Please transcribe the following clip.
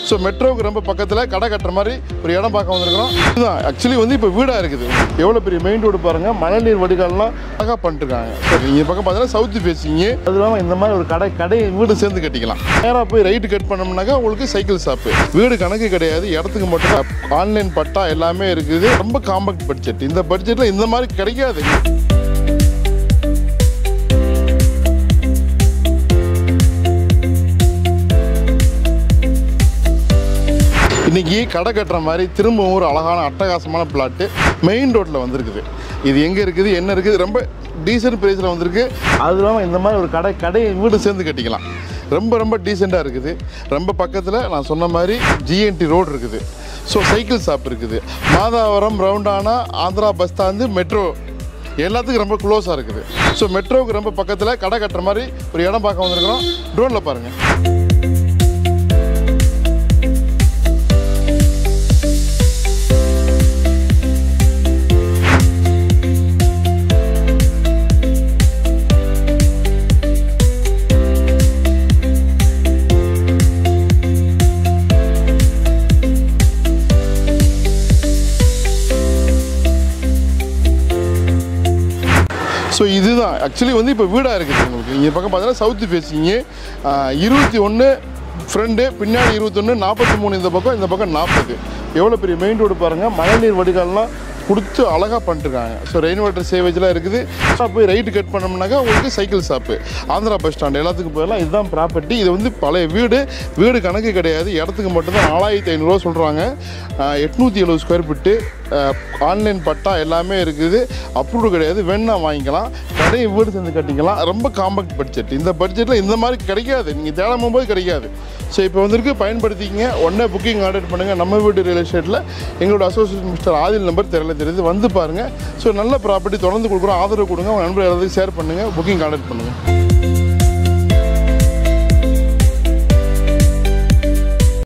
so மெட்ரோவுக்கு ரொம்ப பக்கத்தில் கடை கட்டுற மாதிரி ஒரு இடம் பார்க்க வந்திருக்கிறோம் இதுதான் ஆக்சுவலி வந்து இப்போ வீடாக இருக்குது எவ்வளோ பெரிய மெயின் ரோடு பாருங்கள் மழைநீர் வடிகால்லாம் அழகாக பண்ணிட்டுருக்காங்க சரி இந்த பக்கம் பார்த்தீங்கன்னா சவுத்து ஃபேஸிங்கு அது இல்லாமல் இந்த மாதிரி ஒரு கடை கடை வீடு சேர்ந்து கட்டிக்கலாம் நேராக போய் ரைட்டு கட் பண்ணோம்னாக்கா உங்களுக்கு சைக்கிள் ஷாப்பு வீடு கணக்கு கிடையாது இடத்துக்கு மட்டும் ஆன்லைன் பட்டா எல்லாமே இருக்குது ரொம்ப காம்பேக்ட் பட்ஜெட் இந்த பட்ஜெட்டில் இந்த மாதிரி கிடைக்காது இன்னைக்கு கடை கட்டுற மாதிரி திரும்பவும் ஒரு அழகான அட்டகாசமான பிளாட்டு மெயின் ரோட்டில் வந்திருக்குது இது எங்கே இருக்குது என்ன இருக்குது ரொம்ப டீசென்ட் ப்ரைஸில் வந்திருக்கு அது இல்லாமல் இந்த மாதிரி ஒரு கடை கடை வீடு சேர்ந்து கட்டிக்கலாம் ரொம்ப ரொம்ப டீசெண்டாக இருக்குது ரொம்ப பக்கத்தில் நான் சொன்ன மாதிரி ஜிஎன்டி ரோடு இருக்குது ஸோ சைக்கிள் ஷாப் இருக்குது மாதாவரம் ரவுண்டானா ஆந்திரா பஸ் ஸ்டாந்து மெட்ரோ எல்லாத்துக்கும் ரொம்ப க்ளோஸாக இருக்குது ஸோ மெட்ரோவுக்கு ரொம்ப பக்கத்தில் கடை கட்டுற மாதிரி ஒரு இடம் பார்க்க வந்திருக்கிறோம் ட்ரோனில் பாருங்கள் ஸோ இதுதான் ஆக்சுவலி வந்து இப்போ வீடாக இருக்குது உங்களுக்கு இங்கே பக்கம் பார்த்தீங்கன்னா சவுத்து ஃபேஸிங்கு இருபத்தி ஒன்று ஃப்ரெண்டு பின்னாடி இருபத்தொன்று நாற்பத்தி மூணு இந்த பக்கம் இந்த பக்கம் நாற்பது எவ்வளோ பெரிய மெயின் ரோடு பாருங்கள் மழைநீர் வடிகால்லாம் கொடுத்து அழகாக பண்ணிட்டுருக்காங்க ஸோ ரெயின் வாட்டர் சேவேஜ்லாம் இருக்குது ஸோ போய் ரைட்டு கட் பண்ணோம்னாக்கா உங்களுக்கு cycle shop Andhra bus stand எல்லாத்துக்கும் போயிடலாம் இதுதான் ப்ராப்பர்ட்டி இது வந்து பழைய வீடு வீடு கணக்கு கிடையாது இடத்துக்கு மட்டும்தான் நாலாயிரத்தி ஐநூறுரூவா சொல்கிறாங்க எட்நூற்றி எழுபது ஸ்கொயர் ஃபீட்டு ஆன்லைன் பட்டா எல்லாமே இருக்குது அப்ரூவ் கிடையாது வேணா வாங்கிக்கலாம் கடையை வீடு சேர்ந்து கட்டிக்கலாம் ரொம்ப காம்பேக்ட் பட்ஜெட் இந்த பட்ஜெட்டில் இந்த மாதிரி கிடைக்காது நீங்கள் தேடும் போது கிடைக்காது ஸோ இப்போ வந்திருக்கு பயன்படுத்திக்கங்க உடனே புக்கிங் ஆர்டர் பண்ணுங்கள் நம்ம வீடு ரியல் எஸ்டேட்டில் எங்களோட அசோசியேட் மிஸ்டர் ஆதில் நம்பர் தெரியல தெரியுது வந்து பாருங்கள் ஸோ நல்ல ப்ராப்பர்ட்டி தொடர்ந்து கொடுக்குறோம் ஆதரவு கொடுங்க உங்கள் நண்பர் எல்லாத்துக்கும் ஷேர் பண்ணுங்கள் புக்கிங் ஆர்டர் பண்ணுங்கள்